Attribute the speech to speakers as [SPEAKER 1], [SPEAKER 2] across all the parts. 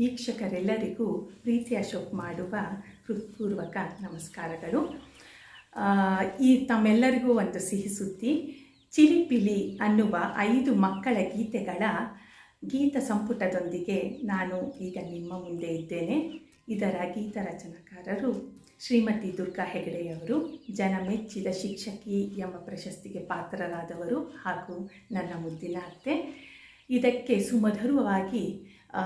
[SPEAKER 1] ವೀಕ್ಷಕರೆಲ್ಲರಿಗೂ ಪ್ರೀತಿ ಅಶೋಕ್ ಮಾಡುವ ಹೃತ್ಪೂರ್ವಕ ನಮಸ್ಕಾರಗಳು ಆ, ಈ ತಮ್ಮೆಲ್ಲರಿಗೂ ಒಂದು ಸಿಹಿ ಸುದ್ದಿ ಚಿಲಿಪಿಲಿ ಅನ್ನುವ ಐದು ಮಕ್ಕಳ ಗೀತೆಗಳ ಗೀತ ಸಂಪುಟದೊಂದಿಗೆ ನಾನು ಈಗ ನಿಮ್ಮ ಮುಂದೆ ಇದ್ದೇನೆ ಇದರ ಗೀತ ರಚನಾಕಾರರು ಶ್ರೀಮತಿ ದುರ್ಗಾ ಹೆಗಡೆಯವರು ಜನಮೆಚ್ಚಿದ ಶಿಕ್ಷಕಿ ಎಂಬ ಪ್ರಶಸ್ತಿಗೆ ಪಾತ್ರರಾದವರು ಹಾಗೂ ನನ್ನ ಮುದ್ದಿನ ಅತ್ತೆ ಇದಕ್ಕೆ ಸುಮಧುರವಾಗಿ ಆ,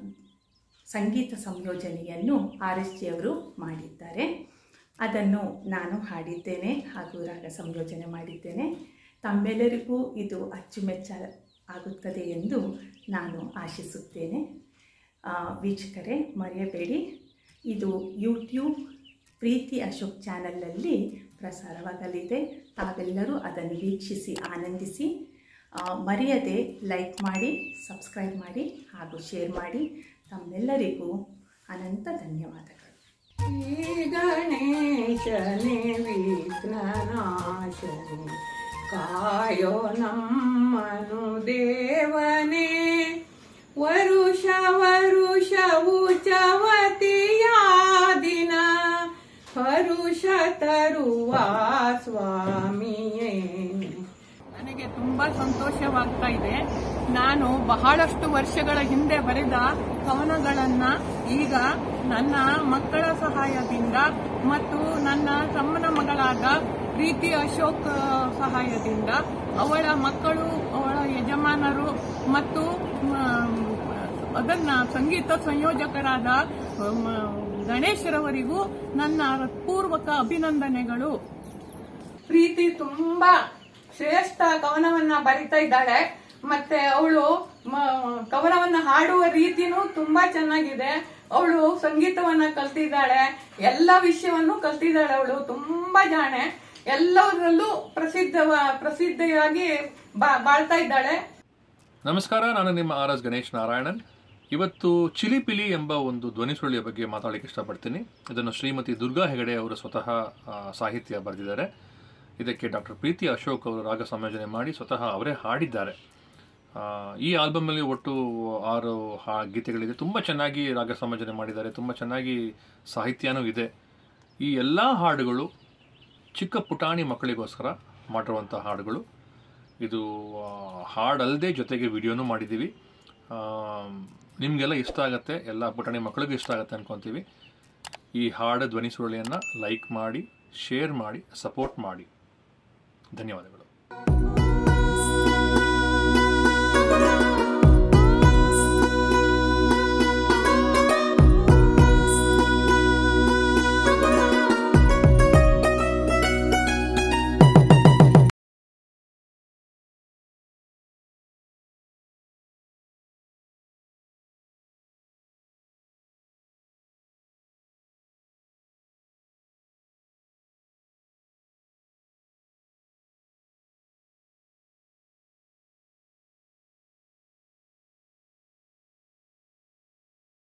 [SPEAKER 1] ಸಂಗೀತ ಸಂಯೋಜನೆಯನ್ನು ಆರ್ ಎಸ್ ಜಿ ಅವರು ಮಾಡಿದ್ದಾರೆ ಅದನ್ನು ನಾನು ಹಾಡಿದ್ದೇನೆ ಹಾಗೂ ರಾಗ ಸಂಯೋಜನೆ ಮಾಡಿದ್ದೇನೆ ತಮ್ಮೆಲ್ಲರಿಗೂ ಇದು ಅಚ್ಚುಮೆಚ್ಚ ಆಗುತ್ತದೆ ಎಂದು ನಾನು ಆಶಿಸುತ್ತೇನೆ ಆ, ವೀಕ್ಷಕರೇ ಮರೆಯಬೇಡಿ ಇದು ಯೂಟ್ಯೂಬ್ ಪ್ರೀತಿ ಅಶೋಕ್ ಚಾನಲಲ್ಲಿ ಪ್ರಸಾರವಾಗಲಿದೆ ತಾವೆಲ್ಲರೂ ಅದನ್ನು ವೀಕ್ಷಿಸಿ ಆನಂದಿಸಿ ಆ, ಮರೆಯದೆ ಲೈಕ್ ಮಾಡಿ ಸಬ್ಸ್ಕ್ರೈಬ್ ಮಾಡಿ ಹಾಗೂ ಶೇರ್ ಮಾಡಿ ತಮ್ಮೆಲ್ಲರಿಗೂ ಅನಂತ ಧನ್ಯವಾದಗಳು
[SPEAKER 2] ಶ್ರೀ ಗಣೇಶನೇ ವಿಘ್ನನಾಶನೆ ಕಾಯೋ ನಮ್ಮನು ದೇವನೇ ವರುಷ ವರುಷವು ಚವತಿಯ ದಿನ ಹರುಷ ತರುವ ಸ್ವಾಮಿಯೇ
[SPEAKER 3] ನನಗೆ ತುಂಬಾ ಸಂತೋಷವಾಗ್ತಾ ಇದೆ ನಾನು ಬಹಳಷ್ಟು ವರ್ಷಗಳ ಹಿಂದೆ ಬರೆದ ಕವನಗಳನ್ನ ಈಗ ನನ್ನ ಮಕ್ಕಳ ಸಹಾಯದಿಂದ ಮತ್ತು ನನ್ನ ತಮ್ಮನ ಮಗಳಾದ ಪ್ರೀತಿ ಅಶೋಕ್ ಆ, ಸಹಾಯದಿಂದ ಅವಳ ಮಕ್ಕಳು ಅವಳ ಯಜಮಾನರು ಮತ್ತು ಮ್, ಅದನ್ನ ಸಂಗೀತ ಸಂಯೋಜಕರಾದ ಮ್, ಗಣೇಶರವರಿಗೂ ನನ್ನ ಪೂರ್ವಕ ಅಭಿನಂದನೆಗಳು
[SPEAKER 2] ಪ್ರೀತಿ ತುಂಬಾ ಶ್ರೇಷ್ಠ ಕವನವನ್ನ ಬರಿತಾ ಇದ್ದಾಳೆ ಮತ್ತೆ ಅವಳು ಕವನವನ್ನ ಹಾಡುವ ರೀತಿನೂ ತುಂಬಾ ಚೆನ್ನಾಗಿದೆ ಅವಳು ಸಂಗೀತವನ್ನ ಕಲ್ತಿದ್ದಾಳೆ ಎಲ್ಲ ವಿಷಯವನ್ನು ಕಲ್ತಿದ್ದಾಳೆ ಅವಳು ತುಂಬಾ ಜಾಣೆ ಎಲ್ಲದರಲ್ಲೂ ಪ್ರಸಿದ್ಧ ಪ್ರಸಿದ್ಧಿಯಾಗಿ ಬಾ- ಬಾಳ್ತಾ ಇದ್ದಾಳೆ
[SPEAKER 4] ನಮಸ್ಕಾರ ನಾನು ನಿಮ್ಮ ಆರ್ ಎಸ್ ಗಣೇಶ್ ನಾರಾಯಣನ್ ಇವತ್ತು ಚಿಲಿಪಿಲಿ ಎಂಬ ಒಂದು ಧ್ವನಿಸುರುಳಿಯ ಬಗ್ಗೆ ಮಾತಾಡಲಿಕ್ಕೆ ಇಷ್ಟಪಡ್ತೀನಿ ಇದನ್ನು ಶ್ರೀಮತಿ ದುರ್ಗಾ ಹೆಗಡೆ ಅವರು ಸ್ವತಃ ಆ, ಸಾಹಿತ್ಯ ಬರೆದಿದ್ದಾರೆ ಇದಕ್ಕೆ ಡಾಕ್ಟರ್ ಪ್ರೀತಿ ಅಶೋಕ್ ಅವರು ರಾಗ ಸಂಯೋಜನೆ ಮಾಡಿ ಸ್ವತಃ ಅವರೇ ಹಾಡಿದ್ದಾರೆ ಆ, ಈ ಆಲ್ಬಮಲ್ಲಿ ಒಟ್ಟು ಆರು ಹಾ ಗೀತೆಗಳಿದೆ ತುಂಬ ಚೆನ್ನಾಗಿ ರಾಗ ಸಂಯೋಜನೆ ಮಾಡಿದ್ದಾರೆ ತುಂಬ ಚೆನ್ನಾಗಿ ಸಾಹಿತ್ಯನೂ ಇದೆ ಈ ಎಲ್ಲ ಹಾಡುಗಳು ಚಿಕ್ಕ ಪುಟಾಣಿ ಮಕ್ಕಳಿಗೋಸ್ಕರ ಮಾಡಿರುವಂಥ ಹಾಡುಗಳು ಇದು ಆ, ಹಾಡಲ್ಲದೆ ಜೊತೆಗೆ ವಿಡಿಯೋನೂ ಮಾಡಿದ್ದೀವಿ ಆ, ನಿಮಗೆಲ್ಲ ಇಷ್ಟ ಆಗುತ್ತೆ ಎಲ್ಲ ಪುಟಾಣಿ ಮಕ್ಕಳಿಗೂ ಇಷ್ಟ ಆಗುತ್ತೆ ಅನ್ಕೊತೀವಿ ಈ ಹಾಡು ಧ್ವನಿ ಸುರುಳಿಯನ್ನು ಲೈಕ್ ಮಾಡಿ ಶೇರ್ ಮಾಡಿ ಸಪೋರ್ಟ್ ಮಾಡಿ ಧನ್ಯವಾದಗಳು